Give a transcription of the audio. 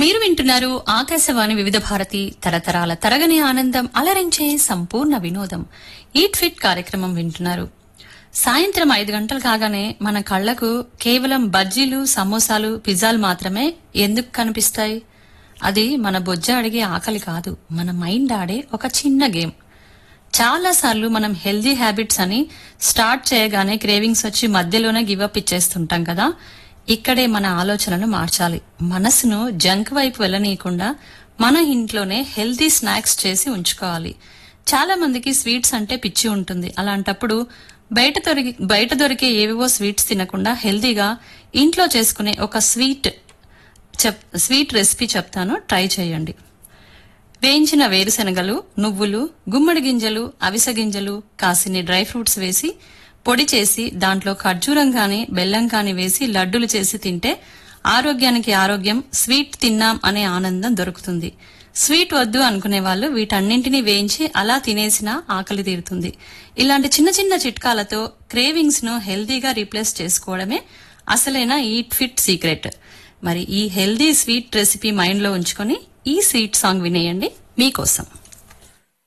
మీరు వింటున్నారు ఆకాశవాణి వివిధ భారతి తరతరాల తరగని ఆనందం అలరించే సంపూర్ణ వినోదం ఈట్ ఫిట్ కార్యక్రమం వింటున్నారు సాయంత్రం ఐదు గంటలు కాగానే మన కళ్లకు కేవలం బజ్జీలు సమోసాలు పిజ్జాలు మాత్రమే ఎందుకు కనిపిస్తాయి అది మన బొజ్జ అడిగే ఆకలి కాదు మన మైండ్ ఆడే ఒక చిన్న గేమ్ చాలా సార్లు మనం హెల్దీ హ్యాబిట్స్ అని స్టార్ట్ చేయగానే క్రేవింగ్స్ వచ్చి మధ్యలోనే గివప్ ఇచ్చేస్తుంటాం కదా ఇక్కడే మన ఆలోచనలు మార్చాలి మనసును జంక్ వైపు వెళ్ళనీయకుండా మన ఇంట్లోనే హెల్దీ స్నాక్స్ చేసి ఉంచుకోవాలి చాలా మందికి స్వీట్స్ అంటే పిచ్చి ఉంటుంది అలాంటప్పుడు బయట దొరికి బయట దొరికే ఏవేవో స్వీట్స్ తినకుండా హెల్దీగా ఇంట్లో చేసుకునే ఒక స్వీట్ చెప్ స్వీట్ రెసిపీ చెప్తాను ట్రై చేయండి వేయించిన వేరుశనగలు నువ్వులు గుమ్మడి గింజలు అవిసె గింజలు కాసిని డ్రై ఫ్రూట్స్ వేసి పొడి చేసి దాంట్లో ఖర్జూరం కాని బెల్లం కాని వేసి లడ్డులు చేసి తింటే ఆరోగ్యానికి ఆరోగ్యం స్వీట్ తిన్నాం అనే ఆనందం దొరుకుతుంది స్వీట్ వద్దు అనుకునే వాళ్ళు వీటన్నింటినీ వేయించి అలా తినేసినా ఆకలి తీరుతుంది ఇలాంటి చిన్న చిన్న చిట్కాలతో క్రేవింగ్స్ ను హెల్దీగా రీప్లేస్ చేసుకోవడమే అసలైన ఈట్ ఫిట్ సీక్రెట్ మరి ఈ హెల్దీ స్వీట్ రెసిపీ మైండ్ లో ఉంచుకొని ఈ స్వీట్ సాంగ్ వినేయండి మీకోసం